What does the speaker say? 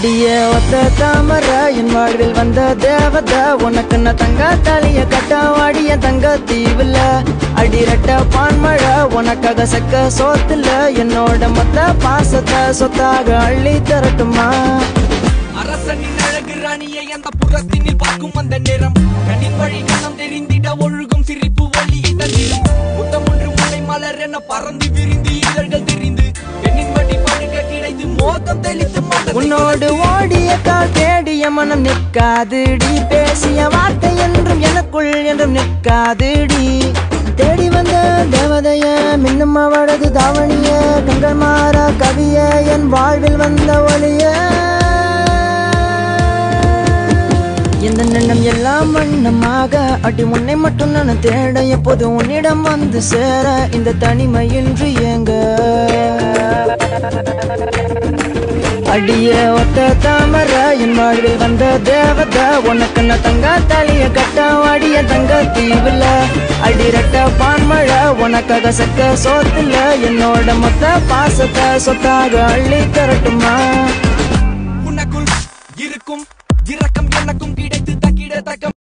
அடிய ஒத்த தாமர என் வாழ்வில் வந்த தேவத உனக்கு நான் தங்க தாலிய கட்ட வாடிய தங்க தீவுல அடிரட்ட பான்மழை உனக்காக சக்க சோத்துல என்னோட மொத்த பாசத்தை சொத்தாக அள்ளி தரட்டுமா அரசனின் அழகு ராணியை அந்த புறத்தினில் பார்க்கும் அந்த நேரம் கண்ணின் வழி கணம் தெரிந்திட ஒழுகும் சிரிப்பு ஒளியை தந்திடும் முத்தம் ஒன்று முல்லை மலர் என பறந்து விரிந்து இதழ்கள் தெரிந்து பெண்ணின் வழி படுக்க கிடைத்து மோதம் தெளித்து மோதத்தை உன்னோடு ஓடிய கால் தேடிய மனம் நிற்காதுடி பேசிய வார்த்தை என்றும் எனக்குள் என்றும் நிற்காதுடி தேடி வந்த தேவதைய மின்னும் அவளது தாவணிய கண்கள் மாற கவிய என் வாழ்வில் வந்த ஒளிய இந்த எண்ணம் எல்லாம் வண்ணமாக அடி உன்னை மட்டும் நான் தேட எப்போது உன்னிடம் வந்து சேர இந்த தனிமையின்றி ஏங்க அடிய ஒத்த தாமர என் வாழ்வில் வந்த தேவத உனக்கு நான் தங்க தாலிய கட்ட வாடிய தங்க தீவுல அடிரட்ட பான்மழை உனக்காக சக்க சோத்துல என்னோட மொத்த பாசத்தை சொத்தாக அள்ளி தரட்டுமா உனக்குள் இருக்கும் இரக்கம் எனக்கும் கிடைக்கும்